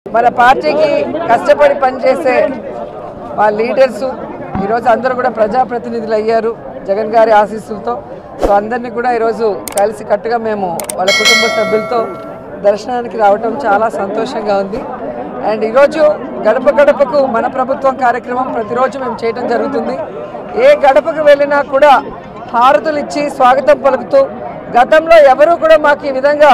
మన పార్టీకి కష్టపడి పనిచేసే మా లీడర్సు ఈరోజు అందరూ కూడా ప్రజాప్రతినిధులు అయ్యారు జగన్ గారి ఆశీస్సులతో సో అందరినీ కూడా ఈరోజు కలిసి కట్టుగా మేము వాళ్ళ కుటుంబ సభ్యులతో దర్శనానికి రావటం చాలా సంతోషంగా ఉంది అండ్ ఈరోజు గడప గడపకు మన ప్రభుత్వం కార్యక్రమం ప్రతిరోజు మేము చేయడం జరుగుతుంది ఏ గడపకు వెళ్ళినా కూడా హారతులు ఇచ్చి స్వాగతం పలుకుతూ గతంలో ఎవరూ కూడా మాకు ఈ విధంగా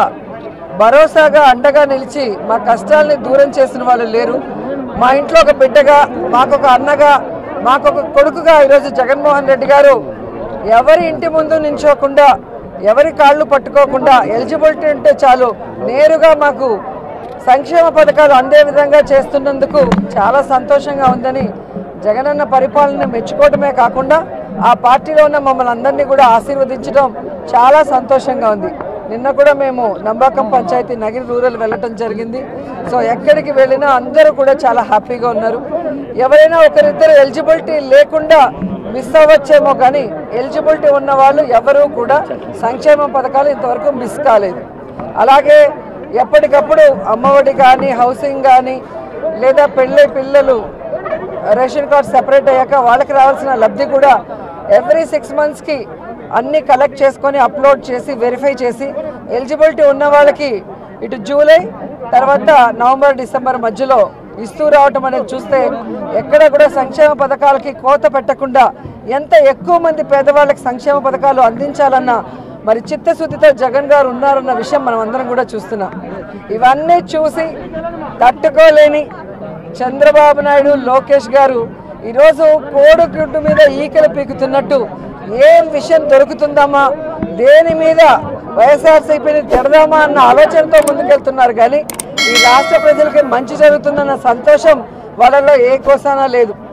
భరోసాగా అండగా నిలిచి మా కష్టాల్ని దూరం చేసిన వాళ్ళు లేరు మా ఇంట్లో ఒక బిడ్డగా మాకొక అన్నగా మాకొక కొడుకుగా ఈరోజు జగన్మోహన్ రెడ్డి గారు ఎవరి ఇంటి ముందు నించోకుండా ఎవరి కాళ్ళు పట్టుకోకుండా ఎలిజిబిలిటీ ఉంటే చాలు నేరుగా మాకు సంక్షేమ పథకాలు అందే విధంగా చేస్తున్నందుకు చాలా సంతోషంగా ఉందని జగనన్న పరిపాలన మెచ్చుకోవడమే కాకుండా ఆ పార్టీలో ఉన్న మమ్మల్ని అందరినీ కూడా ఆశీర్వదించడం చాలా సంతోషంగా ఉంది నిన్న కూడా మేము నంబాకం పంచాయతీ నగిరి రూరల్ వెళ్ళటం జరిగింది సో ఎక్కడికి వెళ్ళినా అందరూ కూడా చాలా హ్యాపీగా ఉన్నారు ఎవరైనా ఒకరిద్దరు ఎలిజిబిలిటీ లేకుండా మిస్ అవ్వచ్చేమో కానీ ఎలిజిబిలిటీ ఉన్న వాళ్ళు ఎవరూ కూడా సంక్షేమ పథకాలు ఇంతవరకు మిస్ కాలేదు అలాగే ఎప్పటికప్పుడు అమ్మఒడి కానీ హౌసింగ్ కానీ లేదా పెళ్ళై పిల్లలు రేషన్ కార్డ్ సెపరేట్ అయ్యాక వాళ్ళకి రావాల్సిన లబ్ధి కూడా ఎవ్రీ సిక్స్ మంత్స్కి అన్ని కలెక్ట్ చేసుకొని అప్లోడ్ చేసి వెరిఫై చేసి ఎలిజిబిలిటీ ఉన్న వాళ్ళకి ఇటు జూలై తర్వాత నవంబర్ డిసెంబర్ మధ్యలో ఇస్తూ రావటం అనేది చూస్తే ఎక్కడ కూడా సంక్షేమ పథకాలకి కోత పెట్టకుండా ఎంత ఎక్కువ మంది పేదవాళ్ళకి సంక్షేమ పథకాలు అందించాలన్న మరి చిత్తశుద్ధితో జగన్ గారు ఉన్నారన్న విషయం మనం అందరం కూడా చూస్తున్నాం ఇవన్నీ చూసి తట్టుకోలేని చంద్రబాబు నాయుడు లోకేష్ గారు ఈరోజు కోడిగుడ్డు మీద ఈకలు పీకుతున్నట్టు ఏం విషయం దొరుకుతుందమ్మా దేని మీద వైఎస్ఆర్సీపీని తిడదామా అన్న ఆలోచనతో ముందుకెళ్తున్నారు కానీ ఈ రాష్ట్ర ప్రజలకి మంచి జరుగుతుందన్న సంతోషం వాళ్ళలో ఏ కోసానా లేదు